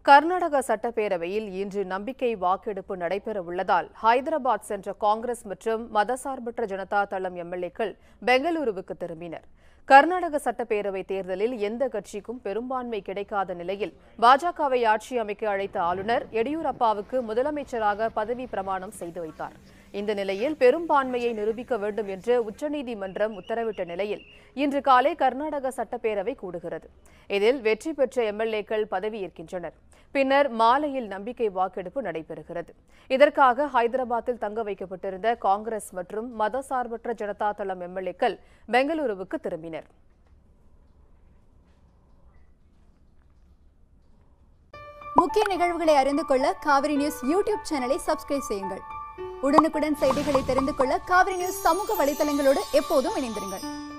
கர்நாடக சட்டப்பேரவையில் இன்று நம்பிக்கை வாக்கெடுப்பு நடைபெற உள்ளதால் ஹைதராபாத் சென்ற காங்கிரஸ் மற்றும் மதசார்பற்ற ஜனதா தளம் எம்எல்ஏக்கள் பெங்களூருவுக்கு திரும்பினர் கர்நாடக சட்டப்பேரவை தேர்தலில் எந்த கட்சிக்கும் பெரும்பான்மை கிடைக்காத நிலையில் பாஜகவை ஆட்சி அமைக்க அழைத்த ஆளுநர் எடியூரப்பாவுக்கு முதலமைச்சராக பதவி பிரமாணம் செய்து வைத்தார் இந்த நிலையில் பெரும்பான்மையை நிரூபிக்க வேண்டும் என்று உச்சநீதிமன்றம் உத்தரவிட்ட நிலையில் இன்று காலை கர்நாடக சட்டப்பேரவை கூடுகிறது இதில் வெற்றி பெற்ற எம்எல்ஏக்கள் பதவியேற்கின்றனர் பின்னர் மாலையில் நம்பிக்கை வாக்கெடுப்பு நடைபெறுகிறது இதற்காக ஹைதராபாத்தில் தங்க வைக்கப்பட்டிருந்த காங்கிரஸ் மற்றும் மதசார்பற்ற ஜனதா தளம் எம்எல்ஏக்கள் பெங்களூருவுக்கு திரும்பினர் முக்கிய நிகழ்வுகளை அறிந்து கொள்ள காவிரி நியூஸ் யூடியூப் சேனலை சப்ஸ்கிரைப் செய்யுங்கள் உடனுக்குடன் செய்திகளை தெரிந்து கொள்ள காவிரி நியூஸ் சமூக வலைதளங்களோடு எப்போதும் இணைந்திருங்கள்